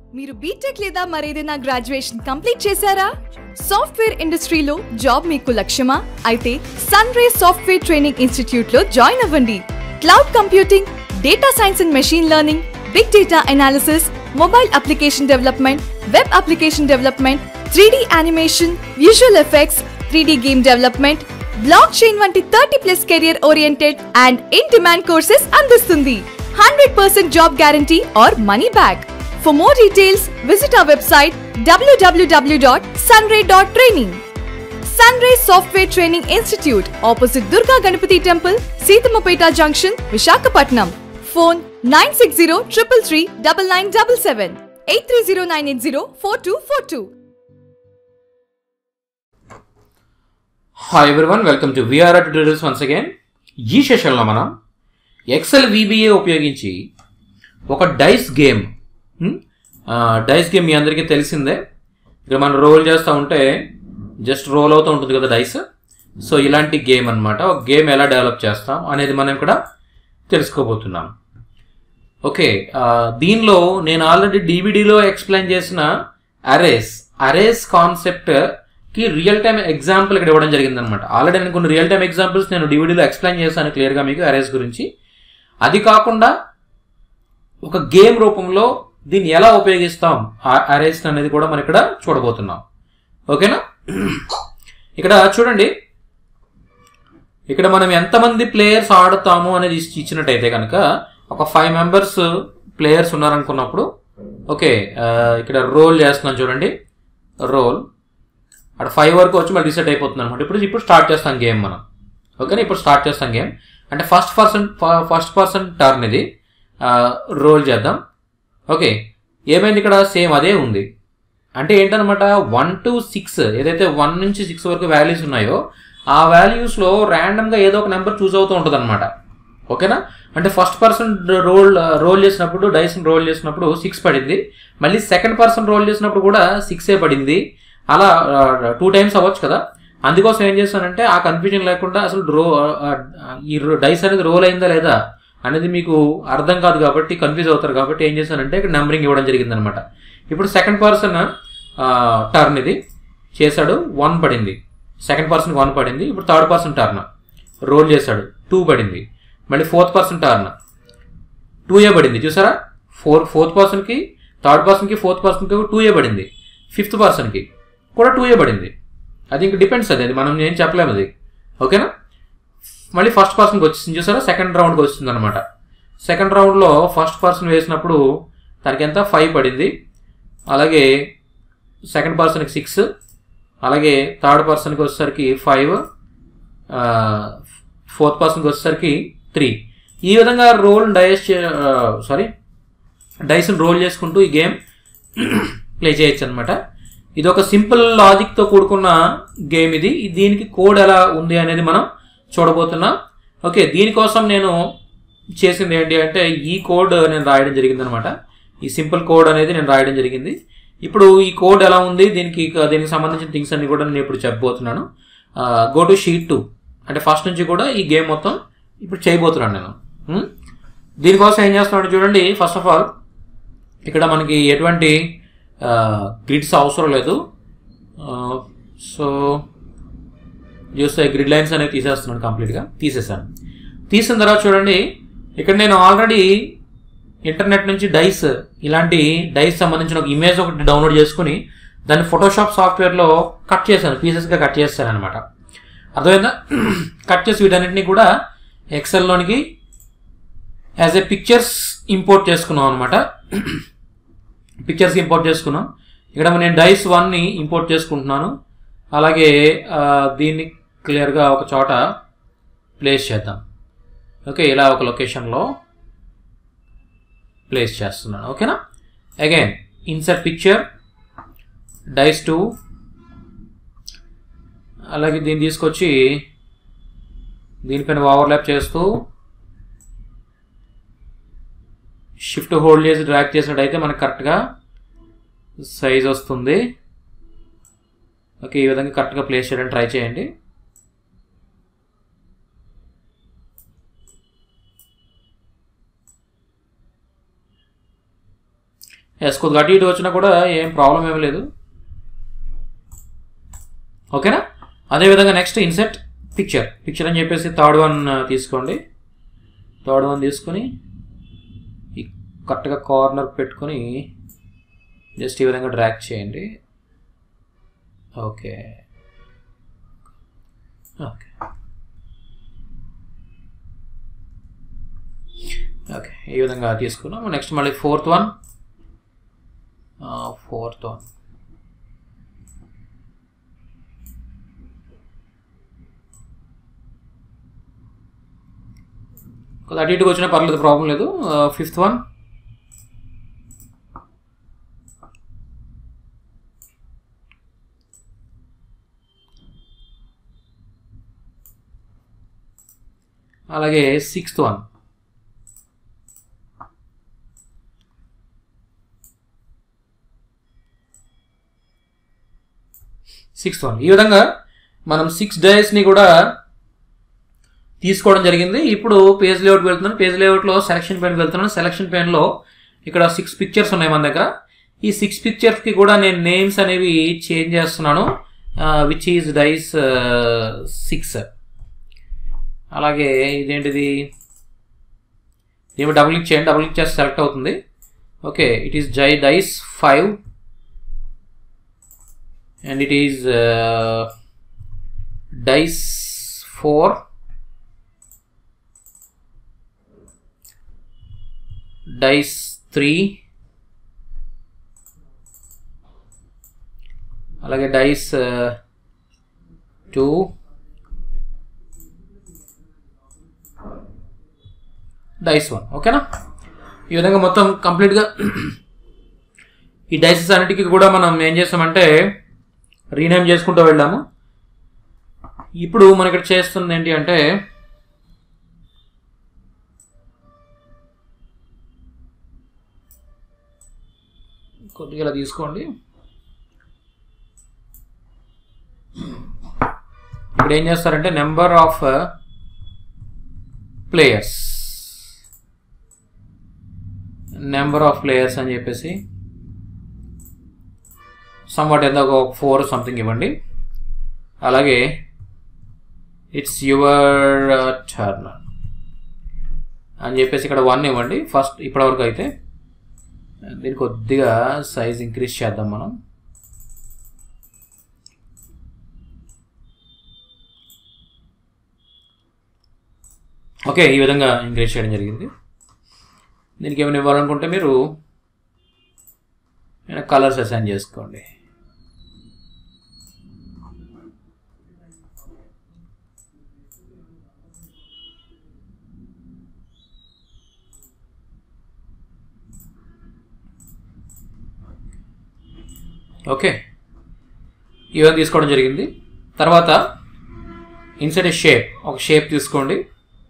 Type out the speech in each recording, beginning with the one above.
మీరు బీటెక్ లేదా మరేదైనా గ్రాడ్యుయేషన్ కంప్లీట్ చేశారా సాఫ్ట్వేర్ ఇండస్ట్రీలో జాబ్ మీకు లక్ష్యమా అయితే Sun Ray software training institute లో జాయిన్ అవ్వండి cloud computing data science and machine learning big data analysis mobile application development web application development three animation visual effects three game development blockchain వంటి thirty plus career oriented and in demand courses అందిస్తుంది hundred percent job guarantee or money back For more details, visit our website www.sunray.training. Sunray Software Training Institute, opposite Durga Ganapati Temple, Seethamapeta Junction, Vishakhapatnam. Phone 960 333 9977 830 4242. Hi everyone welcome to VR tutorials once again ఈ సెషన్లో మనం Excel VBA ఉపయోగించి ఒక dice game dice game మీ అందరికీ తెలిసిందే ఇక మనం రోల్ చేస్తూ ఉంటే జస్ట్ రోల్ అవుతూ ఉంటుంది కదా డైస్ సో ఇలాంటి గేమ్ అన్నమాట ఒక గేమ్ ఎలా డెవలప్ చేస్తాం అనేది మనం ఇక్కడ తెలుసుకోబోతున్నాం ఓకే ఆ, దీనిలో నేను ఆల్రెడీ డివిడిలో ఎక్స్ప్లెయిన్ చేసిన అరేస్ అరేస్ కాన్సెప్ట్ కి రియల్ టైమ్ ఎగ్జాంపుల్ ఇక్కడ ఇవ్వడం జరిగింది అనమాట ఆల్రెడీ నేను కొన్ని రియల్ టైమ్ ఎగ్జాంపుల్స్ నేను డివిడిలో ఎక్స్ప్లెయిన్ చేశాను క్లియర్గా మీకు అరేస్ గురించి అది కాకుండా ఒక గేమ్ రూపంలో దీన్ని ఎలా ఉపయోగిస్తాం అరేస్ అనేది కూడా మనం ఇక్కడ చూడబోతున్నాం ఓకేనా ఇక్కడ చూడండి ఇక్కడ మనం ఎంతమంది ప్లేయర్స్ ఆడుతాము అనేది ఇచ్చి- ఇచ్చినట్టయితే కనుక ఒక ఫైవ్ మెంబర్స్ ప్లేయర్స్ ఉన్నారనుకున్నప్పుడు ఓకే ఆ, ఇక్కడ రోల్ చేస్తున్నాం చూడండి రోల్ అక్కడ ఫైవ్ వరకు వచ్చి మళ్ళీ రీసెట్ అయిపోతుంది అనమాట ఇప్పుడు ఇప్పుడు స్టార్ట్ చేస్తాం గేమ్ మనం ఓకేనా ఇప్పుడు స్టార్ట్ చేస్తాం గేమ్ అంటే first person first person turn ఇది రోల్ చేద్దాం ఓకే ఏమైంది ఇక్కడ సేమ్ అదే ఉంది అంటే ఏంటనమాట వన్ టు సిక్స్ ఏదైతే వన్ నుంచి సిక్స్ వరకు వాల్యూస్ ఉన్నాయో ఆ వాల్యూస్లో ర్యాండమ్గా ఏదో ఒక నెంబర్ చూస్ అవుతూ ఉంటుంది అనమాట ఓకేనా అంటే ఫస్ట్ పర్సన్ రోల్ రోల్ చేసినప్పుడు డైస్ రోల్ చేసినప్పుడు సిక్స్ పడింది మళ్ళీ సెకండ్ పర్సన్ రోల్ చేసినప్పుడు కూడా సిక్సే పడింది అలా టూ టైమ్స్ అవ్వచ్చు కదా అందుకోసం ఏం చేస్తానంటే ఆ కన్ఫ్యూజన్ లేకుండా అసలు రో ఆ, ఈ డైస్ అనేది రోల్ అయిందా లేదా అనేది మీకు అర్థం కాదు కాబట్టి కన్ఫ్యూజ్ అవుతారు కాబట్టి ఏం చేశానంటే ఇక్కడ నెంబరింగ్ ఇవ్వడం జరిగింది అనమాట ఇప్పుడు సెకండ్ పర్సన్ టర్న్ ఇది చేశాడు వన్ పడింది సెకండ్ పర్సన్ వన్ పడింది ఇప్పుడు థర్డ్ పర్సన్ టర్న్ రోల్ చేశాడు టూ పడింది మళ్ళీ ఫోర్త్ పర్సన్ టర్న్ టూ ఏ పడింది చూసారా ఫోర్ ఫోర్త్ పర్సన్కి థర్డ్ పర్సన్కి ఫోర్త్ పర్సన్కి టూ ఏ పడింది ఫిఫ్త్ పర్సన్కి కూడా టూ ఏ పడింది అది ఇంక డిపెండ్స్ అది అది మనం ఏం చెప్పలేము అది ఓకేనా మళ్ళీ ఫస్ట్ పర్సన్కి వచ్చింది చూసారా సెకండ్ రౌండ్కి వచ్చింది అనమాట సెకండ్ రౌండ్లో ఫస్ట్ పర్సన్ వేసినప్పుడు తనకి ఎంత ఫైవ్ పడింది అలాగే సెకండ్ పర్సన్కి సిక్స్ అలాగే థర్డ్ పర్సన్కి వచ్చేసరికి ఫైవ్ ఫోర్త్ పర్సన్కి వచ్చేసరికి త్రీ ఈ విధంగా రోల్ డైస్ సారీ డైస్ని రోల్ చేసుకుంటూ ఈ గేమ్ ప్లే చేయొచ్చు అనమాట ఇది ఒక సింపుల్ లాజిక్తో కూడుకున్న గేమ్ ఇది దీనికి కోడ్ ఎలా ఉంది అనేది మనం చూడబోతున్నాం ఓకే దీనికోసం నేను చేసింది ఏంటి అంటే ఈ కోడ్ నేను రాయడం జరిగింది అనమాట ఈ సింపుల్ కోడ్ అనేది నేను రాయడం జరిగింది ఇప్పుడు ఈ కోడ్ ఎలా ఉంది దీనికి దీనికి సంబంధించిన థింగ్స్ అన్ని కూడా నేను ఇప్పుడు చెప్పబోతున్నాను గో టు షీట్ టూ అంటే ఫస్ట్ నుంచి కూడా ఈ గేమ్ మొత్తం ఇప్పుడు చేయబోతున్నాను నేను ఉం? దీనికోసం ఏం చేస్తున్నాడు చూడండి ఫస్ట్ ఆఫ్ ఆల్ ఇక్కడ మనకి ఎటువంటి గ్రిడ్స్ అవసరం లేదు సో చూస్తే గ్రిడ్ లైన్స్ అనేవి తీసేస్తున్నాను కంప్లీట్గా తీసేసాను తీసిన తర్వాత చూడండి ఇక్కడ నేను ఆల్రెడీ ఇంటర్నెట్ నుంచి డైస్ ఇలాంటి డైస్ సంబంధించిన ఒక ఇమేజ్ ఒకటి డౌన్లోడ్ చేసుకుని దాన్ని ఫోటోషాప్ సాఫ్ట్వేర్లో కట్ చేశాను పీసెస్గా కట్ చేశాను అనమాట అర్థమైందా కట్ చేసి వీటన్నిటిని కూడా ఎక్సెల్లోనికి యాజ్ ఏ పిక్చర్స్ ఇంపోర్ట్ చేసుకున్నాం అనమాట పిక్చర్స్ ఇంపోర్ట్ చేసుకున్నాం ఇక్కడ నేను డైస్ వన్ని ఇంపోర్ట్ చేసుకుంటున్నాను అలాగే ఆ, దీన్ని క్లియర్గా ఒక చోట ప్లేస్ చేద్దాం ఓకే ఇలా ఒక లొకేషన్లో ప్లేస్ చేస్తున్నాను ఓకేనా again insert picture dice two అలాగే దీన్ని తీసుకొచ్చి దీనిపైన ఓవర్లాప్ చేస్తూ షిఫ్ట్ హోల్డ్ చేసి డ్రాగ్ చేసినట్టయితే మనకు కరెక్ట్గా సైజ్ వస్తుంది ఓకే ఈ విధంగా కరెక్ట్గా ప్లేస్ చేయడానికి ట్రై చేయండి ఎస్ కొద్దిగా అటు ఇటు వచ్చినా కూడా ఏం ప్రాబ్లం ఏమీ లేదు ఓకేనా అదేవిధంగా నెక్స్ట్ ఇన్సెట్ పిక్చర్ పిక్చర్ అని చెప్పేసి థర్డ్ వన్ తీసుకోండి థర్డ్ వన్ తీసుకొని ఈ కరెక్ట్గా కార్నర్ పెట్టుకొని జస్ట్ ఈ విధంగా డ్రాక్ చేయండి ఓకే ఓకే ఓకే ఈ విధంగా తీసుకున్నాం నెక్స్ట్ మళ్ళీ ఫోర్త్ వన్ ఫోర్త్ వన్ కొద్దిగా అటు ఇటుకు వచ్చినా పర్లేదు ప్రాబ్లం లేదు ఫిఫ్త్ వన్ అలాగే సిక్స్త్ వన్ సిక్స్త్ వన్ ఈ విధంగా మనం సిక్స్ డేస్ని కూడా తీసుకోవడం జరిగింది ఇప్పుడు పేజ్ లేఅవుట్ వెళ్తున్నాను పేజ్ లేఅవుట్లో సెలక్షన్ పెయిన్ వెళ్తున్నాను సెలక్షన్ పెయిన్లో ఇక్కడ సిక్స్ పిక్చర్స్ ఉన్నాయి మన దగ్గర ఈ సిక్స్ పిక్చర్స్కి కూడా నేను నేమ్స్ అనేవి చేంజ్ చేస్తున్నాను విచ్ ఈజ్ డైస్ సిక్స్ అలాగే ఇదేంటిది ఏమి డబుల్ క్లిక్ చేయండి డబుల్ క్లిక్ చేస్తే సెలెక్ట్ అవుతుంది ఓకే ఇట్ ఈస్ జై dice five and it is dice four dice three అలాగే డైస్ టూ డైస్ వన్ ఓకేనా ఈ విధంగా మొత్తం కంప్లీట్గా ఈ డైసెస్ అన్నిటికీ కూడా మనం ఏం చేస్తామంటే రీనేమ్ చేసుకుంటూ వెళ్ళాము ఇప్పుడు మనం ఇక్కడ చేస్తుంది ఏంటి అంటే కొద్దిగా ఇలా తీసుకోండి ఇప్పుడు ఏం చేస్తారంటే number of players number of players అని చెప్పేసి సమ్వాట్ ఏదో ఒక ఫోర్ సంథింగ్ ఇవ్వండి అలాగే ఇట్స్ యువర్ టర్న్ అని చెప్పేసి ఇక్కడ వన్ ఇవ్వండి ఫస్ట్ ఇప్పటివరకు అయితే దీన్ని కొద్దిగా సైజ్ ఇంక్రీజ్ చేద్దాం మనం ఓకే ఈ విధంగా ఇంక్రీజ్ చేయడం జరిగింది దీనికి ఏమైనా ఇవ్వాలనుకుంటే మీరు కలర్స్ అసైన్ చేసుకోండి ఓకే ఇవన్నీ తీసుకోవడం జరిగింది తర్వాత ఇన్సైడ్ ఏ షేప్ ఒక షేప్ తీసుకోండి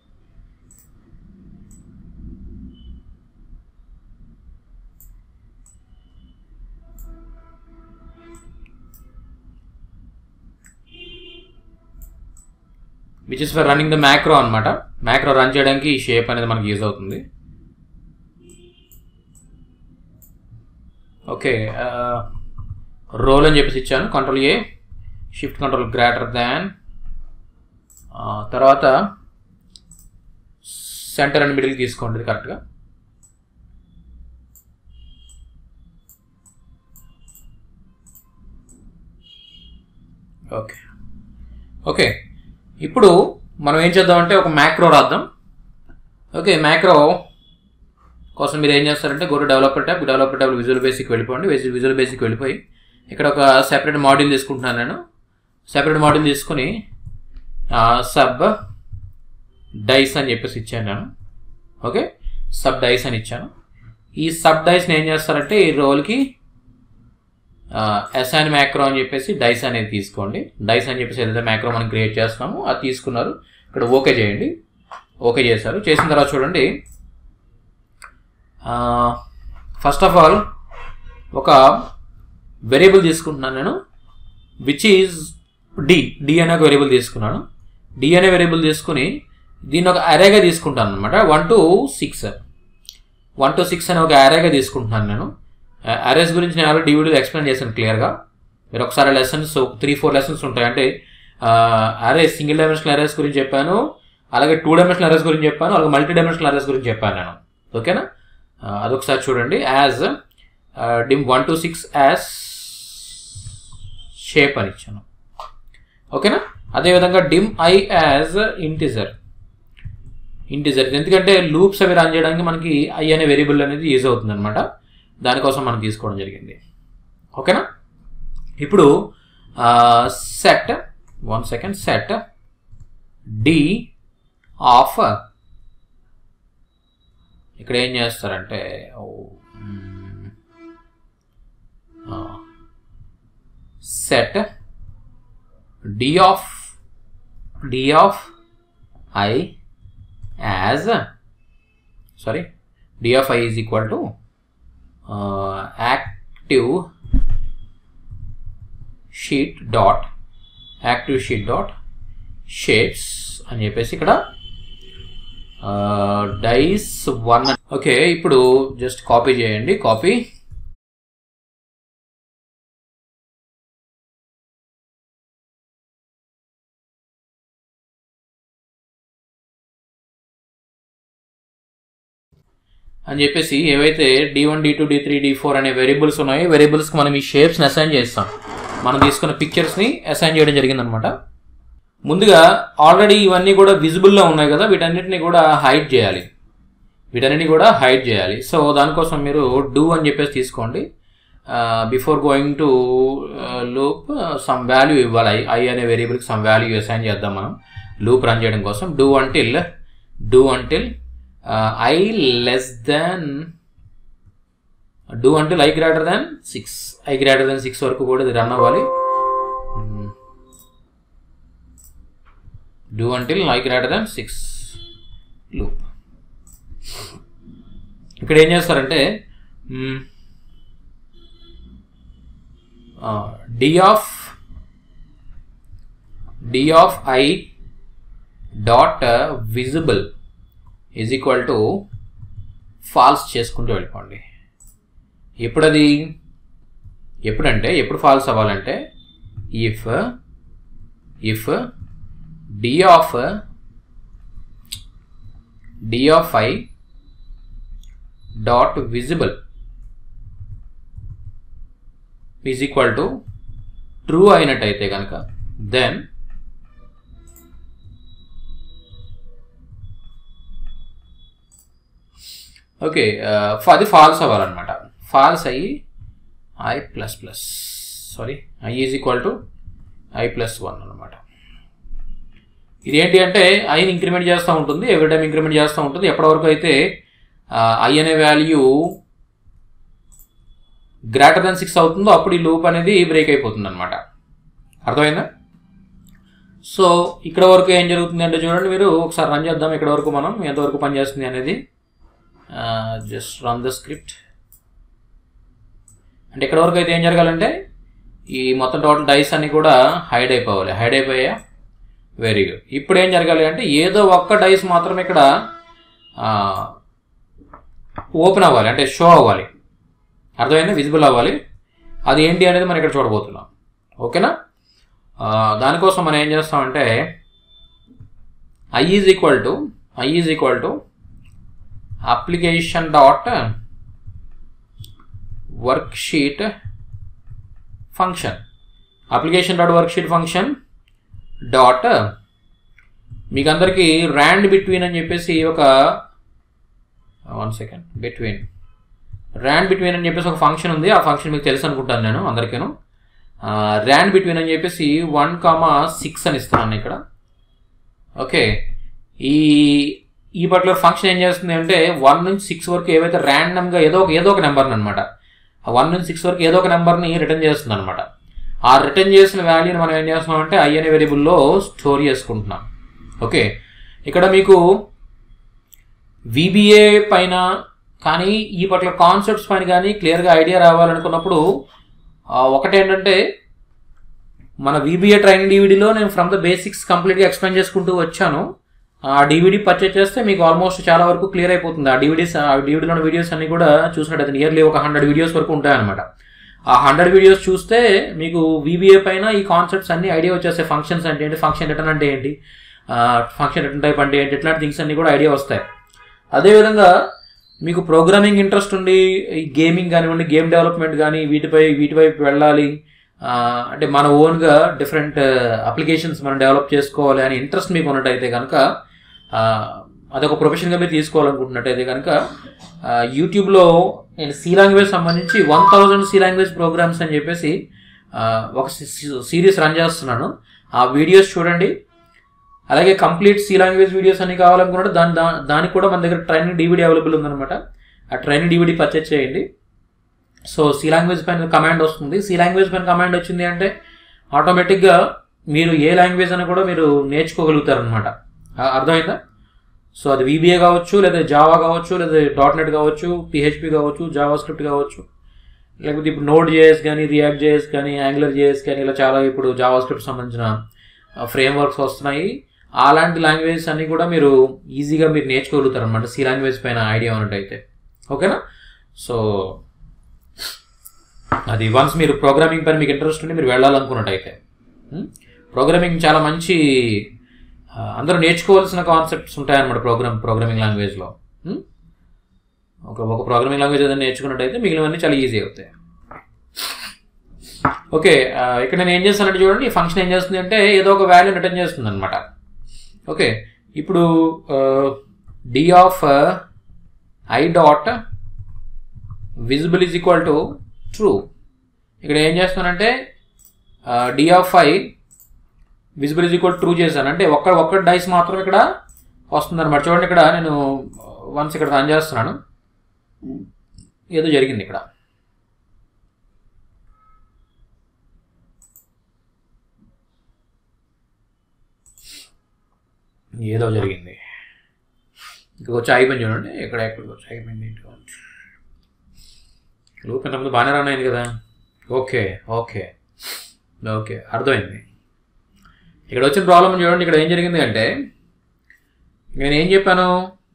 which is for running the macro అనమాట మ్యాక్రో రన్ చేయడానికి ఈ షేప్ అనేది మనకి యూజ్ అవుతుంది ఓకే రోల్ అని చెప్పేసి ఇచ్చాను control A shift control greater than తర్వాత సెంటర్ అండ్ మిడిల్ తీసుకోండి కరెక్ట్గా ఓకే ఓకే ఇప్పుడు మనం ఏం చేద్దామంటే ఒక మ్యాక్రో రాద్దాం ఓకే మ్యాక్రో కోసం మీరు ఏం చేస్తారంటే గోరు developer tab developer tab visual basic వెళ్ళిపోండి విజువల్ బేసిక్ వెళ్ళిపోయి ఇక్కడ ఒక సెపరేట్ మాడ్యూల్ తీసుకుంటున్నాను నేను సెపరేట్ మాడ్యూల్ తీసుకుని సబ్ డైస్ అని చెప్పేసి ఇచ్చాను నేను ఓకే సబ్ డైస్ అని ఇచ్చాను ఈ సబ్ డైస్ని ఏం చేస్తారంటే ఈ రోల్కి ఎస్ఐన్ మ్యాక్రో అని చెప్పేసి డైస్ అనేది తీసుకోండి డైస్ అని చెప్పేసి ఏదైతే మ్యాక్రో మనం క్రియేట్ చేస్తున్నామో అది తీసుకున్నారు ఇక్కడ ఓకే చేయండి ఓకే చేశారు చేసిన తర్వాత చూడండి ఫస్ట్ ఆఫ్ ఆల్ ఒక వేరియబుల్ తీసుకుంటున్నాను నేను విచ్ ఈజ్ డి డి అనే ఒక వేరియబుల్ తీసుకున్నాను డి అనే వేరియబుల్ తీసుకుని దీన్ని ఒక అరేగా తీసుకుంటాను అనమాట one two six one two six అనే ఒక అరేగా తీసుకుంటున్నాను నేను అరేస్ గురించి నేను ఆల్రెడీ వీడియోలో ఎక్స్ప్లెయిన్ చేశాను క్లియర్గా మీరు ఒకసారి లెసన్స్ త్రీ ఫోర్ లెసన్స్ ఉంటాయి అంటే అరేస్ సింగిల్ డైమెన్షనల్ అరేస్ గురించి చెప్పాను అలాగే టూ డైమెన్షనల్ అరేస్ గురించి చెప్పాను అలాగే మల్టీ డైమెన్షనల్ అరేస్ గురించి చెప్పాను నేను ఓకేనా ఆ, అదొకసారి చూడండి as dim one two six as shape అని ఇచ్చాను ఓకేనా అదేవిధంగా dim I as integer integer ఎందుకంటే లూప్స్ అవి రన్ చేయడానికి మనకి ఐ అనే వేరియబుల్ అనేది యూజ్ అవుతుంది అనమాట దానికోసం మనం తీసుకోవడం జరిగింది ఓకేనా ఇప్పుడు set one second set D of ఇక్కడ ఏం చేస్తారంటే set D of D of I as sorry D of I is equal to active sheet dot active sheet dot shapes అని చెప్పేసి ఇక్కడ డైస్ వన్ ఓకే ఇప్పుడు జస్ట్ కాపీ చేయండి copy అని చెప్పేసి ఏవైతే D one D two D three D four అనే variables ఉన్నాయో వేరియబుల్స్కి మనం ఈ షేప్స్ని అసైన్ చేస్తాం మనం తీసుకున్న పిక్చర్స్ని అసైన్ చేయడం జరిగిందనమాట ముందుగా ఆల్రెడీ ఇవన్నీ కూడా విజిబుల్లో ఉన్నాయి కదా వీటన్నిటిని కూడా హైడ్ చేయాలి వీటన్నిటిని కూడా హైడ్ చేయాలి సో దానికోసం మీరు డూ అని చెప్పేసి తీసుకోండి before going to loop some value ఇవ్వాలి ఐ ఐ అనే వేరియబుల్కి సమ్ వాల్యూ అసైన్ చేద్దాం మనం లూప్ రన్ చేయడం కోసం do until do until I less than do until I greater than six I greater than six వరకు కూడా ఇది రన్ అవ్వాలి do until I greater than six loop ఇక్కడ ఏం చేస్తారంటే D of D of I dot visible is equal to false చేసుకుంటూ వెళ్ళిపోండి ఎప్పుడది ఎప్పుడంటే ఎప్పుడు ఫాల్స్ అవ్వాలంటే if if D of D of I dot visible is equal to true అయినట్టయితే కనుక దెన్ ఓకే అది ఫాల్స్ అవ్వాలన్నమాట ఫాల్స్ అయ్యి I plus plus sorry I is equal to I plus one అనమాట ఇదేంటి అంటే ఐని ఇంక్రిమెంట్ చేస్తూ ఉంటుంది ఎవ్రీ టైం ఇంక్రిమెంట్ చేస్తూ ఉంటుంది ఎప్పటివరకు అయితే ఐ అనే వాల్యూ గ్రేటర్ దెన్ సిక్స్ అవుతుందో అప్పుడు ఈ లూప్ అనేది బ్రేక్ అయిపోతుంది అనమాట అర్థమైందా సో ఇక్కడ వరకు ఏం జరుగుతుంది అంటే చూడండి మీరు ఒకసారి రన్ చేద్దాం ఇక్కడ వరకు మనం ఎంతవరకు పనిచేస్తుంది అనేది జస్ట్ రన్ ద స్క్రిప్ట్ అంటే ఇక్కడ వరకు అయితే ఏం జరగాలంటే ఈ మొత్తం టోటల్ డైస్ అన్ని కూడా హైడ్ అయిపోవాలి హైడ్ అయిపోయా వెరీ గుడ్ ఇప్పుడు ఏం జరగాలి అంటే ఏదో ఒక్క డైస్ మాత్రం ఇక్కడ ఓపెన్ అవ్వాలి అంటే షో అవ్వాలి అర్థమైంది విజిబుల్ అవ్వాలి అది ఏంటి అనేది మనం ఇక్కడ చూడబోతున్నాం ఓకేనా దానికోసం మనం ఏం చేస్తామంటే I is equal to I is equal to application dot worksheet function application dot worksheet function dot మీకు అందరికీ ర్యాండ్ బిట్వీన్ అని చెప్పేసి ఒక one second between rand between అని చెప్పేసి ఒక ఫంక్షన్ ఉంది ఆ ఫంక్షన్ మీకు తెలుసు అనుకుంటాను నేను అందరికీను ర్యాండ్ బిట్వీన్ అని చెప్పేసి వన్ కామా సిక్స్ అని ఇస్తున్నాను ఇక్కడ ఓకే ఈ ఈ పర్టికులర్ ఫంక్షన్ ఏం చేస్తుంది అంటే వన్ నుంచి సిక్స్ వరకు ఏవైతే ర్యాండమ్గా ఏదో ఒక ఏదో ఒక నెంబర్ని అనమాట ఆ వన్ నుంచి సిక్స్ వరకు ఏదో ఒక నెంబర్ని రిటర్న్ చేస్తుంది అనమాట ఆ రిటర్న్ చేసిన వాల్యూని మనం ఏం చేస్తున్నాం అంటే ఐ అనే వేరియబుల్లో స్టోర్ చేసుకుంటున్నాం ఓకే ఇక్కడ మీకు విబిఏ పైన కానీ ఈ పర్టికులర్ కాన్సెప్ట్స్ పైన కానీ క్లియర్గా ఐడియా రావాలనుకున్నప్పుడు ఒకటేంటంటే మన విబిఏ ట్రైనింగ్ డివిడీలో నేను ఫ్రమ్ ద బేసిక్స్ కంప్లీట్గా ఎక్స్ప్లెయిన్ చేసుకుంటూ వచ్చాను ఆ డివిడి పర్చేజ్ చేస్తే మీకు ఆల్మోస్ట్ చాలా వరకు క్లియర్ అయిపోతుంది ఆ డివిడీస్ ఆ డివిడీలో వీడియోస్ అన్ని కూడా చూసినట్టయితే నియర్లీ ఒక హండ్రెడ్ వీడియోస్ వరకు ఉంటాయన్నమాట ఆ హండ్రెడ్ వీడియోస్ చూస్తే మీకు వీబీఏ పైన ఈ కాన్సెప్ట్స్ అన్ని ఐడియా వచ్చేస్తాయి ఫంక్షన్స్ అంటే ఏంటి ఫంక్షన్ రిటర్న్ అంటే ఏంటి ఫంక్షన్ రిటర్న్ టైప్ అంటే ఏంటి ఇట్లాంటి థింగ్స్ అన్ని కూడా ఐడియా వస్తాయి అదేవిధంగా మీకు ప్రోగ్రామింగ్ ఇంట్రెస్ట్ ఉండి ఈ గేమింగ్ కానివ్వండి గేమ్ డెవలప్మెంట్ కానీ వీటిపై వీటివైపు వెళ్ళాలి ఆ, అంటే మన ఓన్గా డిఫరెంట్ అప్లికేషన్స్ మనం డెవలప్ చేసుకోవాలి అని ఇంట్రెస్ట్ మీకు ఉన్నట్టయితే కనుక ఆ, అదొక ప్రొఫెషన్గా మీరు తీసుకోవాలనుకుంటున్నట్టయితే కనుక ఆ, యూట్యూబ్లో నేను సి లాంగ్వేజ్ సంబంధించి one thousand C language programs అని చెప్పేసి ఆ, ఒక సిరీస్ రన్ చేస్తున్నాను ఆ వీడియోస్ చూడండి అలాగే కంప్లీట్ సి లాంగ్వేజ్ వీడియోస్ అన్ని కావాలనుకున్నట్టు దాని దా- దానికి కూడా మన దగ్గర ట్రైనింగ్ డివిడీ అవైలబుల్ ఉందన్నమాట ఆ ట్రైనింగ్ డివిడీ పర్చేజ్ చేయండి సో సి లాంగ్వేజ్ పైన కమాండ్ వస్తుంది సి లాంగ్వేజ్ పైన కమాండ్ వచ్చింది అంటే ఆటోమేటిక్గా మీరు ఏ లాంగ్వేజ్ అని కూడా మీరు నేర్చుకోగలుగుతారు అనమాట అర్థమైందా సో అది వీబీఏ కావచ్చు లేదా జావా కావచ్చు లేదా డాట్ నెట్ కావచ్చు పిహెచ్పి కావచ్చు జావా స్క్రిప్ట్ కావచ్చు లేకపోతే ఇప్పుడు నోడ్ జేఎస్ కానీ రియాక్ట్ జేఎస్ కానీ యాంగులర్ జేఎస్ కానీ ఇలా చాలా ఇప్పుడు జావా స్క్రిప్ట్ సంబంధించిన ఫ్రేమ్ వర్క్స్ వస్తున్నాయి అలాంటి లాంగ్వేజెస్ అన్ని కూడా మీరు ఈజీగా మీరు నేర్చుకోగలుగుతారు అనమాట సి లాంగ్వేజ్ పైన ఐడియా ఉన్నట్టయితే ఓకేనా సో అది వన్స్ మీరు ప్రోగ్రామింగ్ పైన మీకు ఇంట్రెస్ట్ ఉండి మీరు వెళ్ళాలనుకున్నట్టయితే ప్రోగ్రామింగ్ చాలా మంచి ఆ, అందరూ నేర్చుకోవాల్సిన కాన్సెప్ట్స్ ఉంటాయన్నమాట ప్రోగ్రామ్ ప్రోగ్రామింగ్ లాంగ్వేజ్లో ఒక ఒక ప్రోగ్రామింగ్ లాంగ్వేజ్ ఏదైనా నేర్చుకున్నట్టయితే మిగిలినవన్నీ చాలా ఈజీ అవుతాయి ఓకే ఆ, ఇక్కడ నేను ఏం చేస్తానంటే చూడండి ఈ ఫంక్షన్ ఏం చేస్తుంది అంటే ఏదో ఒక వాల్యూ రిటర్న్ చేస్తుంది అనమాట ఓకే ఇప్పుడు D of I dot visible is equal to true ఇక్కడ ఏం చేస్తానంటే D of I visible is equal true చేశాను అంటే ఒక్క ఒక్క డైస్ మాత్రం ఇక్కడ వస్తుంది అనమాట చూడండి ఇక్కడ నేను వన్స్ ఇక్కడ రన్ చేస్తున్నాను ఏదో జరిగింది ఇక్కడ ఏదో జరిగింది ఇక్కడ వచ్చి అయిపోయింది చూడండి ఎక్కడ ఎక్కడికి వచ్చి అయిపోయింది లూప్ ఇంతకుముందు బాగానే రన్ అయింది కదా ఓకే ఓకే ఓకే అర్థమైంది ఇక్కడ వచ్చిన ప్రాబ్లం చూడండి ఇక్కడ ఏం జరిగింది అంటే నేను ఏం చెప్పాను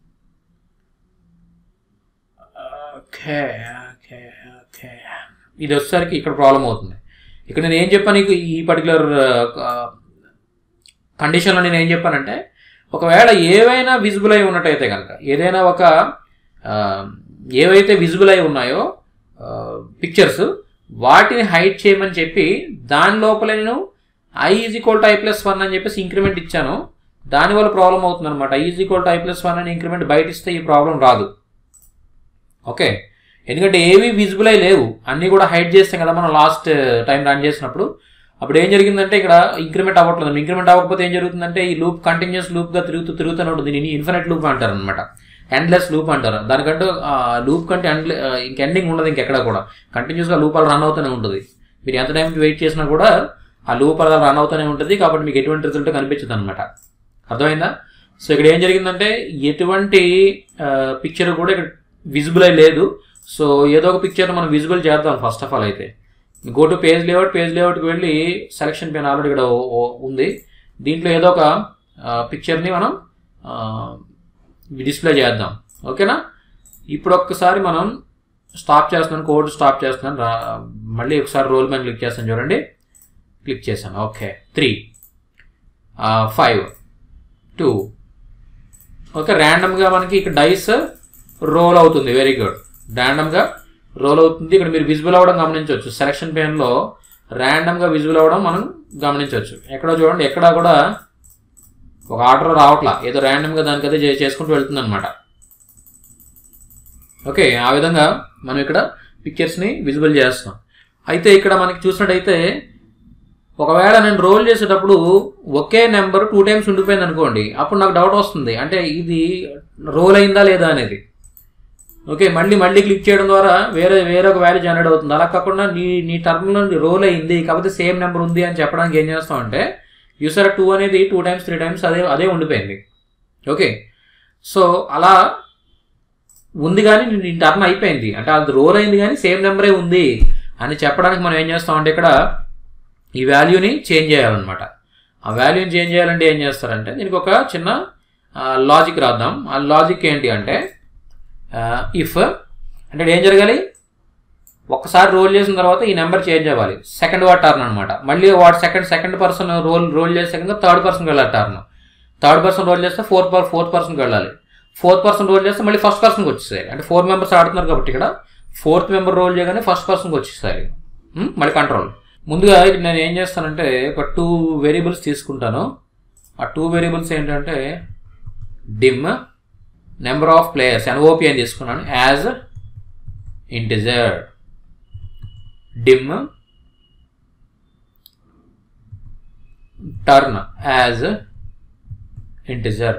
ఓకే ఓకే ఓకే ఇది వచ్చేసరికి ఇక్కడ ప్రాబ్లం అవుతుంది ఇక్కడ నేను ఏం చెప్పాను నీకు ఈ పర్టికులర్ కండిషన్లో నేను ఏం చెప్పానంటే ఒకవేళ ఏవైనా విజిబుల్ అయి ఉన్నట్టయితే కనుక ఏదైనా ఒక ఆ, ఏవైతే విజిబుల్ అయి ఉన్నాయో పిక్చర్స్ వాటిని హైడ్ చేయమని చెప్పి దాని లోపల నేను I is equal to I plus one అని చెప్పేసి ఇంక్రిమెంట్ ఇచ్చాను దానివల్ల ప్రాబ్లం అవుతుంది అనమాట I is equal to I plus one అని ఇంక్రిమెంట్ బయట ఇస్తే ఈ ప్రాబ్లం రాదు ఓకే ఎందుకంటే ఏవి విజిబుల్ అయి లేవు అన్నీ కూడా హైడ్ చేస్తాం కదా మనం లాస్ట్ టైం రన్ చేసినప్పుడు అప్పుడు ఏం జరిగిందంటే ఇక్కడ ఇంక్రిమెంట్ అవ్వట్లేదు ఇంక్రిమెంట్ అవ్వకపోతే ఏం జరుగుతుందంటే ఈ లూప్ కంటిన్యూస్ లూప్గా తిరుగుతూ తిరుగుతూనే ఉంటుంది దీన్ని ఇన్ఫినిట్ లూప్ అంటారు అనమాట ఎండ్లెస్ లూప్ అంటారు దానికంటూ లూప్ కంటే ఎండ్ ఇంక ఎండింగ్ ఉండదు ఇంకెక్కడ కూడా కంటిన్యూస్గా లూప్ అలా రన్ అవుతూనే ఉంటుంది మీరు ఎంత టైంకి వెయిట్ చేసినా కూడా ఆ లూప్ అలా రన్ అవుతూనే ఉంటుంది కాబట్టి మీకు ఎటువంటి రిజల్ట్ కనిపించదు అనమాట అర్థమైందా సో ఇక్కడ ఏం జరిగిందంటే ఎటువంటి పిక్చర్ కూడా ఇక్కడ విజిబుల్ అయి లేదు సో ఏదో ఒక పిక్చర్ మనం విజిబుల్ చేద్దాం ఫస్ట్ ఆఫ్ ఆల్ అయితే go to page layout page లేఅవుట్కి వెళ్ళి సెలక్షన్ పెన్ ఆల్రెడీ ఇక్కడ ఓ- ఓ- ఉంది దీంట్లో ఏదో ఒక పిక్చర్ని మనం డిస్ప్లే చేద్దాం ఓకేనా ఇప్పుడు ఒక్కసారి మనం స్టాప్ చేస్తున్నాను కోడ్ స్టాప్ చేస్తున్నాను రా- మళ్ళీ ఒకసారి రోల్ మ్యాన్ క్లిక్ చేస్తాను చూడండి క్లిక్ చేశాను okay three five two okay ర్యాండమ్గా మనకి ఇక్కడ డైస్ రోల్ అవుతుంది వెరీ గుడ్ ర్యాండమ్గా రోల్ అవుతుంది ఇక్కడ మీరు విజిబుల్ అవ్వడం గమనించవచ్చు సెలక్షన్ పేన్లో ర్యాండమ్గా విజిబుల్ అవ్వడం మనం గమనించవచ్చు ఎక్కడో చూడండి ఎక్కడా కూడా ఒక ఆర్డర్ రావట్లా ఏదో ర్యాండమ్గా దానికి అదే చే- చేసుకుంటూ వెళ్తుంది అనమాట ఓకే ఆ విధంగా మనం ఇక్కడ పిక్చర్స్ని విజిబుల్ చేస్తాం అయితే ఇక్కడ మనకి చూసినట్టయితే ఒకవేళ నేను రోల్ చేసేటప్పుడు ఒకే నెంబర్ టూ టైమ్స్ ఉండిపోయింది అనుకోండి అప్పుడు నాకు డౌట్ వస్తుంది అంటే ఇది రోల్ అయిందా లేదా అనేది ఓకే మళ్ళీ మళ్ళీ క్లిక్ చేయడం ద్వారా వేరే వేరే ఒక వాల్యూ జనరేట్ అవుతుంది అలా కాకుండా నీ నీ టర్మ్లో రోల్ అయింది కాకపోతే సేమ్ నెంబర్ ఉంది అని చెప్పడానికి ఏం చేస్తామంటే యూసర్ టూ అనేది టూ టైమ్స్ త్రీ టైమ్స్ అదే అదే ఉండిపోయింది ఓకే సో అలా ఉంది కానీ నీ టర్న్ అయిపోయింది అంటే అది రోల్ అయింది కానీ సేమ్ నెంబరే ఉంది అని చెప్పడానికి మనం ఏం చేస్తామంటే ఇక్కడ ఈ వాల్యూని చేంజ్ చేయాలన్నమాట ఆ వాల్యూని చేంజ్ చేయాలంటే ఏం చేస్తారంటే దీనికి ఒక చిన్న లాజిక్ రాద్దాం ఆ లాజిక్ ఏంటి అంటే ఇఫ్ అంటే ఏం జరగాలి ఒక్కసారి రోల్ చేసిన తర్వాత ఈ నెంబర్ చేంజ్ అవ్వాలి సెకండ్ వాట్ టర్న్ అనమాట మళ్ళీ వాడు second second person roll roll చేసే కింద థర్డ్ పర్సన్కి వెళ్ళాలి టర్న్ థర్డ్ పర్సన్ రోల్ చేస్తే ఫోర్త్ పర్ ఫోర్త్ పర్సన్కి వెళ్ళాలి ఫోర్త్ పర్సన్ రోల్ చేస్తే మళ్ళీ ఫస్ట్ పర్సన్కి వచ్చేసాయి అంటే ఫోర్ మెంబర్స్ ఆడుతున్నారు కాబట్టి ఇక్కడ ఫోర్త్ మెంబర్ రోల్ చేయగానే ఫస్ట్ పర్సన్కి వచ్చేసాయి ఉం? మళ్ళీ కంట్రోల్ ముందుగా ఇక్కడ నేను ఏం చేస్తానంటే ఒక టూ వేరియబుల్స్ తీసుకుంటాను ఆ టూ వేరియబుల్స్ ఏంటంటే dim number of players NOP అని తీసుకున్నాను as integer dim turn as integer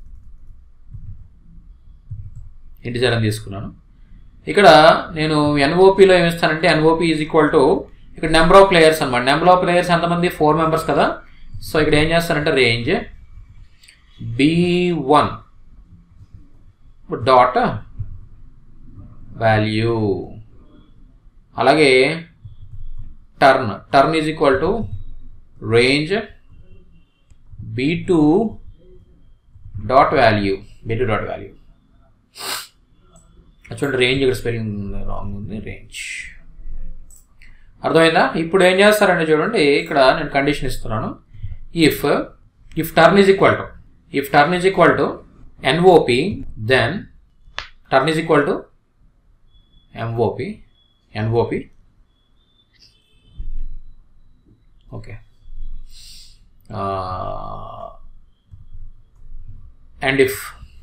integer అని తీసుకున్నాను ఇక్కడ నేను ఎన్ఓపిలో ఏమి ఇస్తానంటే ఎన్ఓపి ఈజ్ ఈక్వల్ టు ఇక్కడ నెంబర్ ఆఫ్ ప్లేయర్స్ అనమాట నెంబర్ ఆఫ్ ప్లేయర్స్ ఎంతమంది ఫోర్ మెంబర్స్ కదా సో ఇక్కడ ఏం చేస్తానంటే range B one dot value అలాగే turn turn is equal to range B two dot value B two dot value చూడండి range ఇక్కడ స్పెల్లింగ్ రాంగ్ ఉంది రేంజ్ అర్థమైందా ఇప్పుడు ఏం చేస్తారంటే చూడండి ఇక్కడ నేను కండిషన్ ఇస్తున్నాను if if turn is equal to if turn is equal to NOP then turn is equal to MOP NOP okay and if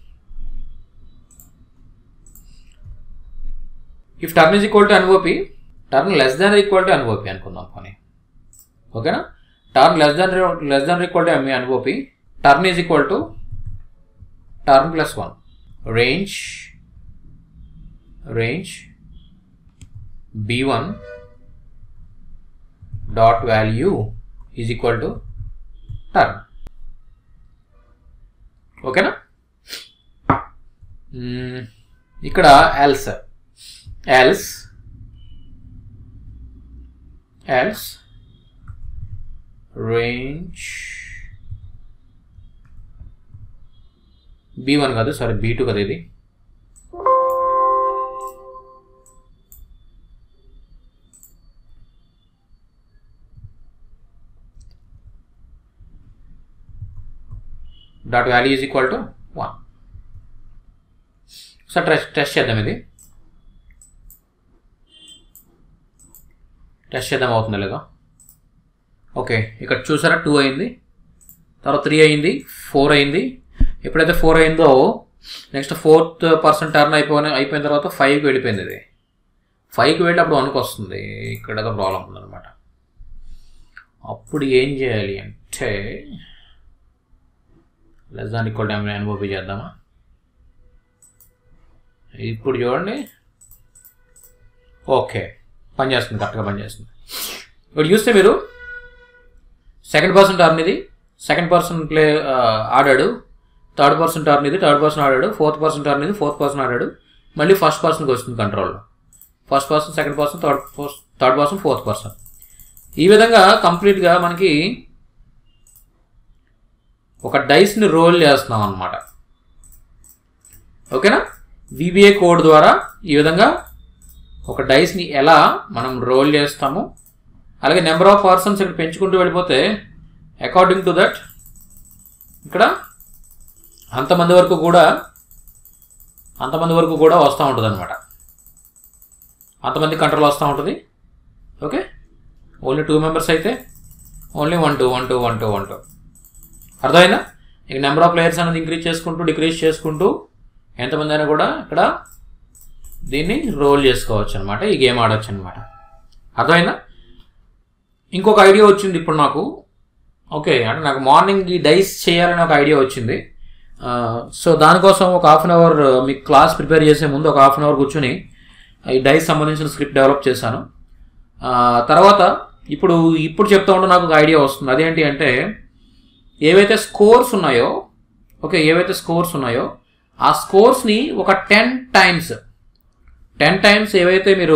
if turn is equal to NOP turn less than equal to NOP అనుకుందాం పోనీ ఓకేనా turn less than less than equal to ME NOP turn is equal to turn plus one range range B one dot value is equal to turn ఓకేనా మ్మ్. ఇక్కడ else else else range B one కాదు sorry B two కదా ఇది dot value is equal to one sir test test చేద్దాం ఇది test చేద్దాం అవుతుందా లేదా ఓకే ఇక్కడ చూసారా టూ అయింది తర్వాత త్రీ అయింది ఫోర్ అయింది ఎప్పుడైతే ఫోర్ అయిందో నెక్స్ట్ ఫోర్త్ పర్సెంట్ టర్న్ అయిపోయిన అయిపోయిన తర్వాత ఫైవ్కి వెళ్ళిపోయింది ఇది ఫైవ్కి వెళ్ళి అప్పుడు వన్కి వస్తుంది ఇక్కడ ఏదో ప్రాబ్లం ఉందన్నమాట అప్పుడు ఏం చేయాలి అంటే less than equal time NOP చేద్దామా ఇప్పుడు చూడండి ఓకే పనిచేస్తుంది కరెక్ట్గా పనిచేస్తుంది ఇప్పుడు చూస్తే మీరు సెకండ్ పర్సన్ టర్న్ ఇది సెకండ్ పర్సన్ ప్లే ఆ, ఆడాడు థర్డ్ పర్సన్ టర్న్ ఇది థర్డ్ పర్సన్ ఆడాడు ఫోర్త్ పర్సన్ టర్న్ ఇది ఫోర్త్ పర్సన్ ఆడాడు మళ్ళీ ఫస్ట్ పర్సన్కి వస్తుంది control first person second person third third person fourth person ఈ విధంగా కంప్లీట్గా మనకి ఒక డైస్ని రోల్ చేస్తున్నాం అనమాట ఓకేనా విబిఏ కోడ్ ద్వారా ఈ విధంగా ఒక డైస్ని ఎలా మనం రోల్ చేస్తాము అలాగే నెంబర్ ఆఫ్ పర్సన్స్ ఇక్కడ పెంచుకుంటూ వెళ్ళిపోతే అకార్డింగ్ టు దట్ ఇక్కడ అంతమంది వరకు కూడా అంతమంది వరకు కూడా వస్తూ ఉంటుంది అనమాట అంతమంది కంట్రోల్ వస్తూ ఉంటుంది ఓకే ఓన్లీ టూ మెంబర్స్ అయితే only one two one two one two one two అర్థమైందా ఇక నెంబర్ ఆఫ్ ప్లేయర్స్ అనేది ఇంక్రీజ్ చేసుకుంటూ డిక్రీజ్ చేసుకుంటూ ఎంతమంది అయినా కూడా ఇక్కడ దీన్ని రోల్ చేసుకోవచ్చు అనమాట ఈ గేమ్ ఆడవచ్చు అనమాట అర్థమైందా ఇంకొక ఐడియా వచ్చింది ఇప్పుడు నాకు ఓకే అంటే నాకు మార్నింగ్ ఈ డైస్ చేయాలని ఒక ఐడియా వచ్చింది సో దానికోసం ఒక హాఫ్ అన్ అవర్ మీకు క్లాస్ ప్రిపేర్ చేసే ముందు ఒక హాఫ్ అన్ అవర్ కూర్చొని ఈ డైస్ సంబంధించిన స్క్రిప్ట్ డెవలప్ చేశాను ఆ, తర్వాత ఇప్పుడు ఇప్పుడు చెప్తా ఉంటే నాకు ఒక ఐడియా వస్తుంది అదేంటి అంటే ఏవైతే స్కోర్స్ ఉన్నాయో ఓకే ఏవైతే స్కోర్స్ ఉన్నాయో ఆ స్కోర్స్ని ఒక టెన్ టైమ్స్ టెన్ టైమ్స్ ఏవైతే మీరు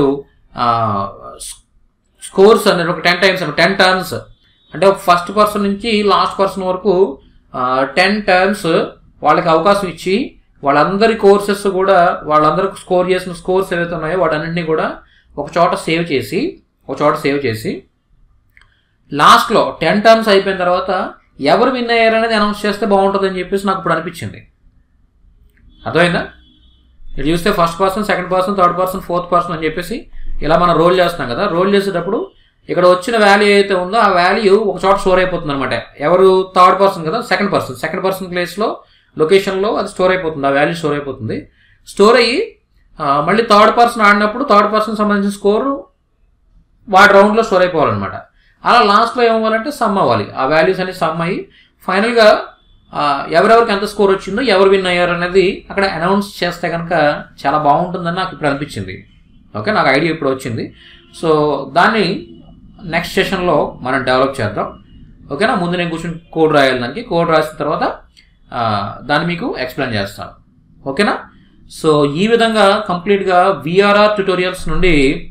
స్కోర్స్ అనేది ఒక టెన్ టైమ్స్ టెన్ టర్న్స్ అంటే ఫస్ట్ పర్సన్ నుంచి లాస్ట్ పర్సన్ వరకు టెన్ టర్మ్స్ వాళ్ళకి అవకాశం ఇచ్చి వాళ్ళందరి కోర్సెస్ కూడా వాళ్ళందరూ స్కోర్ చేసిన స్కోర్స్ ఏవైతే ఉన్నాయో వాటన్నింటినీ కూడా ఒక చోట సేవ్ చేసి ఒక చోట సేవ్ చేసి లాస్ట్లో టెన్ టర్మ్స్ అయిపోయిన తర్వాత ఎవరు విన్ అయ్యారనేది అనౌన్స్ చేస్తే బాగుంటుందని చెప్పేసి నాకు ఇప్పుడు అనిపించింది అర్థమైందా ఇటు చూస్తే first person second person third person fourth person అని చెప్పేసి ఇలా మనం రోల్ చేస్తున్నాం కదా రోల్ చేసేటప్పుడు ఇక్కడ వచ్చిన వాల్యూ ఏదైతే ఉందో ఆ వాల్యూ ఒక చోట స్టోర్ అయిపోతుంది అనమాట ఎవరు థర్డ్ పర్సన్ కదా సెకండ్ పర్సన్ సెకండ్ పర్సన్ ప్లేస్లో లొకేషన్లో అది స్టోర్ అయిపోతుంది ఆ వాల్యూ స్టోర్ అయిపోతుంది స్టోర్ అయ్యి ఆ, మళ్ళీ థర్డ్ పర్సన్ ఆడినప్పుడు థర్డ్ పర్సన్ సంబంధించిన స్కోర్ వాడి రౌండ్లో స్టోర్ అయిపోవాలన్నమాట అలా లాస్ట్లో ఏమవ్వాలంటే సమ్ అవ్వాలి ఆ వాల్యూస్ అన్ని సమ్ అయ్యి ఫైనల్గా ఆ, ఎవరెవరికి ఎంత స్కోర్ వచ్చిందో ఎవరు విన్ అయ్యారు అనేది అక్కడ అనౌన్స్ చేస్తే కనుక చాలా బాగుంటుందని నాకు ఇప్పుడు అనిపించింది ఓకే నాకు ఐడియా ఇప్పుడు వచ్చింది సో దాన్ని నెక్స్ట్ సెషన్లో మనం డెవలప్ చేద్దాం ఓకేనా ముందు నేను కూర్చొని కోడ్ రాయాలి దానికి కోడ్ రాసిన తర్వాత ఆ, దాన్ని మీకు ఎక్స్ప్లెయిన్ చేస్తాను ఓకేనా సో ఈ విధంగా కంప్లీట్గా విఆర్ఆర్ ట్యుటోరియల్స్ నుండి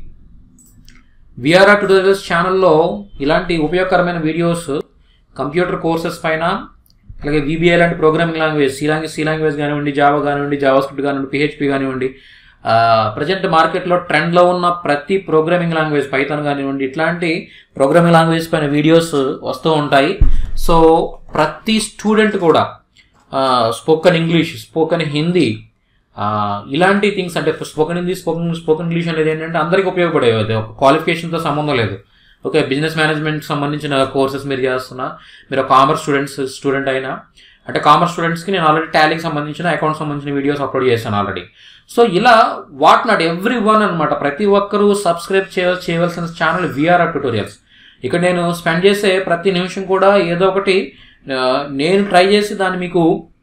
విఆర్ఆర్ ట్యుటోరియల్స్ ఛానల్లో ఇలాంటి ఉపయోగకరమైన వీడియోస్ కంప్యూటర్ కోర్సెస్ పైన అలాగే విబిఐ లాంటి programming language C language C language కానివ్వండి జావా కానివ్వండి జావా స్క్రిప్ట్ కానివ్వండి పిహెచ్పి కానివ్వండి ప్రజెంట్ మార్కెట్లో ట్రెండ్లో ఉన్న ప్రతి ప్రోగ్రామింగ్ లాంగ్వేజ్ పైథాన్ కానివ్వండి ఇట్లాంటి ప్రోగ్రామింగ్ లాంగ్వేజ్ పైన వీడియోస్ వస్తూ ఉంటాయి సో ప్రతి స్టూడెంట్ కూడా స్పోకన్ ఇంగ్లీష్ స్పోకన్ హిందీ ఆ, ఇలాంటి థింగ్స్ అంటే spoken Hindi spoken spoken English అనేది ఏంటంటే అందరికీ ఉపయోగపడేవి అది ఒక క్వాలిఫికేషన్తో సంబంధం లేదు ఓకే బిజినెస్ మేనేజ్మెంట్ సంబంధించిన కోర్సెస్ మీరు చేస్తున్నా మీరు కామర్స్ స్టూడెంట్స్ స్టూడెంట్ అయినా అంటే కామర్స్ స్టూడెంట్స్కి నేను ఆల్రెడీ టాలీకి సంబంధించిన అకౌంట్ సంబంధించిన వీడియోస్ అప్లోడ్ చేశాను ఆల్రెడీ సో ఇలా వాట్ నాట్ ఎవ్రీ వన్ అనమాట ప్రతి ఒక్కరూ సబ్స్క్రైబ్ చేయ చేయవలసిన ఛానల్ విఆర్ఆర్ ట్యూటోరియల్స్ ఇక్కడ నేను స్పెండ్ చేసే ప్రతి నిమిషం కూడా ఏదో ఒకటి ఆ, నేను ట్రై చేసి దాన్ని మీకు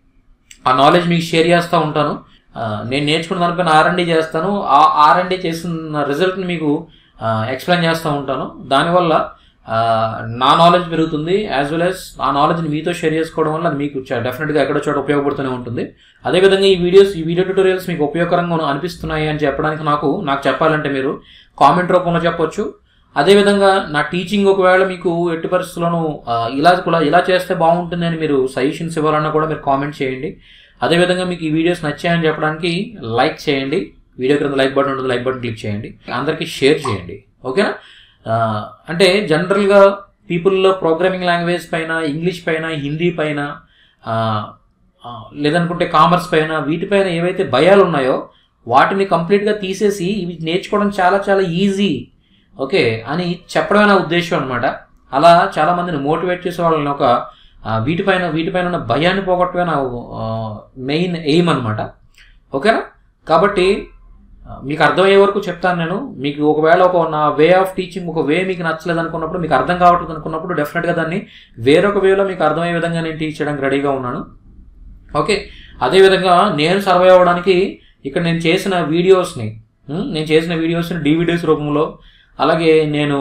ఆ నాలెడ్జ్ మీకు షేర్ చేస్తూ ఉంటాను ఆ, నేను నేర్చుకున్న దానిపైన ఆర్ఎండి చేస్తాను ఆ ఆర్ఎండి చేసిన రిజల్ట్ని మీకు ఎక్స్ప్లెయిన్ చేస్తూ ఉంటాను దానివల్ల ఆ, నా నాలెడ్జ్ పెరుగుతుంది యాజ్ వెల్ యాజ్ ఆ నాలెడ్జ్ని మీతో షేర్ చేసుకోవడం వల్ల అది మీకు డెఫినెట్గా ఎక్కడో చోట ఉపయోగపడుతూనే ఉంటుంది అదేవిధంగా ఈ వీడియోస్ ఈ వీడియో ట్యూటోరియల్స్ మీకు ఉపయోగకరంగా ఉన్న- అనిపిస్తున్నాయి అని చెప్పడానికి నాకు నాకు చెప్పాలంటే మీరు కామెంట్ రూపంలో చెప్పొచ్చు అదేవిధంగా నా టీచింగ్ ఒకవేళ మీకు ఎట్టి పరిస్థితుల్లోనూ ఆ, ఇలా కూడా ఇలా చేస్తే బాగుంటుంది అని మీరు సజెషన్స్ ఇవ్వాలన్నా కూడా మీరు కామెంట్ చేయండి అదేవిధంగా మీకు ఈ వీడియోస్ నచ్చాయని చెప్పడానికి లైక్ చేయండి వీడియో క్రింద లైక్ బటన్ ఉంటుంది లైక్ బటన్ క్లిక్ చేయండి అందరికీ షేర్ చేయండి ఓకేనా ఆ, అంటే జనరల్గా పీపుల్లో ప్రోగ్రామింగ్ లాంగ్వేజ్ పైన ఇంగ్లీష్ పైన హిందీ పైన ఆ, ఆ, లేదనుకుంటే కామర్స్ పైన వీటిపైన ఏవైతే భయాలు ఉన్నాయో వాటిని కంప్లీట్గా తీసేసి ఇవి నేర్చుకోవడం చాలా చాలా ఈజీ ఓకే అని చెప్పడమే నా ఉద్దేశం అనమాట అలా చాలా మందిని మోటివేట్ చేసే వాళ్ళని ఒక ఆ, వీటిపైన వీటిపైన ఉన్న భయాన్ని పోగొట్టమే నా మెయిన్ ఎయిమ్ అనమాట ఓకేనా కాబట్టి ఆ, మీకు అర్థమయ్యే వరకు చెప్తాను నేను మీకు ఒకవేళ ఒక నా వే ఆఫ్ టీచింగ్ ఒక వే మీకు నచ్చలేదు అనుకున్నప్పుడు మీకు అర్థం కావట్లేదు అనుకున్నప్పుడు డెఫినెట్గా దాన్ని వేరొక వేలో మీకు అర్థమయ్యే విధంగా నేను టీచ్ చేయడానికి రెడీగా ఉన్నాను ఓకే అదేవిధంగా నేను సర్వే అవ్వడానికి ఇక్కడ నేను చేసిన వీడియోస్ని ఉమ్, నేను చేసిన వీడియోస్ని డివిడీస్ రూపంలో అలాగే నేను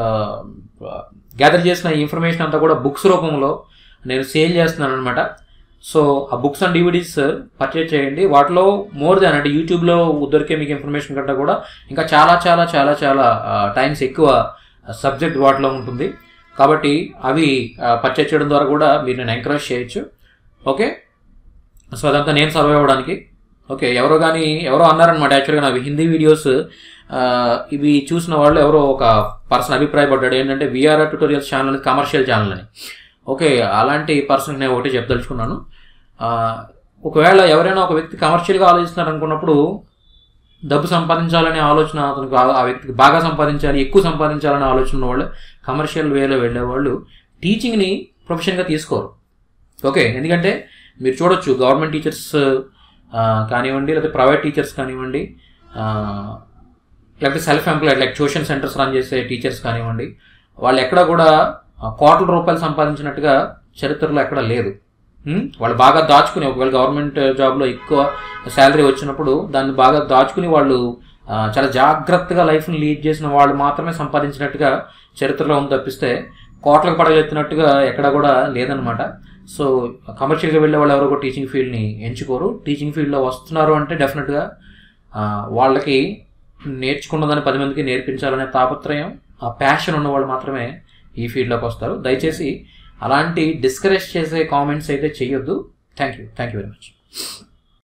గ్యాదర్ చేసిన ఇన్ఫర్మేషన్ అంతా కూడా బుక్స్ రూపంలో నేను సేల్ చేస్తున్నాను అనమాట సో ఆ బుక్స్ అండ్ డివిడీస్ పర్చేజ్ చేయండి వాటిలో మోర్ దాన్ అంటే యూట్యూబ్లో దొరికే మీకు ఇన్ఫర్మేషన్ కంటే కూడా ఇంకా చాలా చాలా చాలా చాలా టైమ్స్ ఎక్కువ సబ్జెక్ట్ వాటిలో ఉంటుంది కాబట్టి అవి పర్చేజ్ చేయడం ద్వారా కూడా మీరు నేను ఎంకరేజ్ చేయొచ్చు ఓకే సో అదంతా నేను సర్వే అవ్వడానికి ఓకే ఎవరో కానీ ఎవరో అన్నారనమాట యాక్చువల్గా నాకు హిందీ వీడియోస్ ఆ, ఇవి చూసిన వాళ్ళు ఎవరో ఒక పర్సన్ అభిప్రాయపడ్డాడు ఏంటంటే విఆర్ ట్యూటోరియల్స్ ఛానల్ అనేది కమర్షియల్ ఛానల్ అని ఓకే అలాంటి పర్సన్ నేను ఒకటి చెప్పదలుచుకున్నాను ఆ, ఒకవేళ ఎవరైనా ఒక వ్యక్తి కమర్షియల్గా ఆలోచిస్తున్నారు అనుకున్నప్పుడు డబ్బు సంపాదించాలనే ఆలోచన అతనికి ఆ- ఆ వ్యక్తికి బాగా సంపాదించాలి ఎక్కువ సంపాదించాలనే ఆలోచన ఉన్న వాళ్ళు కమర్షియల్ వేలో వెళ్ళేవాళ్ళు టీచింగ్ని ప్రొఫెషన్గా తీసుకోరు ఓకే ఎందుకంటే మీరు చూడొచ్చు గవర్నమెంట్ టీచర్స్ కానివ్వండి లేకపోతే ప్రైవేట్ టీచర్స్ కానివ్వండి ఆ, లేకపోతే self employed like tuition centres run చేసే టీచర్స్ కానివ్వండి వాళ్ళు ఎక్కడ కూడా ఆ, కోట్ల రూపాయలు సంపాదించినట్టుగా చరిత్రలో ఎక్కడ లేదు ఉం? వాళ్ళు బాగా దాచుకుని ఒకవేళ గవర్నమెంట్ జాబ్లో ఎక్కువ శాలరీ వచ్చినప్పుడు దాన్ని బాగా దాచుకుని వాళ్ళు ఆ, చాలా జాగ్రత్తగా లైఫ్ని లీడ్ చేసిన వాళ్ళు మాత్రమే సంపాదించినట్టుగా చరిత్రలో ఉంది తప్పిస్తే కోట్లకు పడగలెత్తినట్టుగా ఎక్కడ కూడా లేదనమాట సో కమర్షియల్గా వెళ్ళే వాళ్ళు ఎవరో ఒక టీచింగ్ ఫీల్డ్ని ఎంచుకోరు టీచింగ్ ఫీల్డ్లో వస్తున్నారు అంటే డెఫినెట్గా ఆ, వాళ్ళకి నేర్చుకున్నదాన్ని పది మందికి నేర్పించాలనే తాపత్రయం ఆ ప్యాషన్ ఉన్న వాళ్ళు మాత్రమే ఈ ఫీల్డ్లోకి వస్తారు దయచేసి అలాంటి డిస్కరేజ్ చేసే కామెంట్స్ అయితే చేయొద్దు thank you thank you very much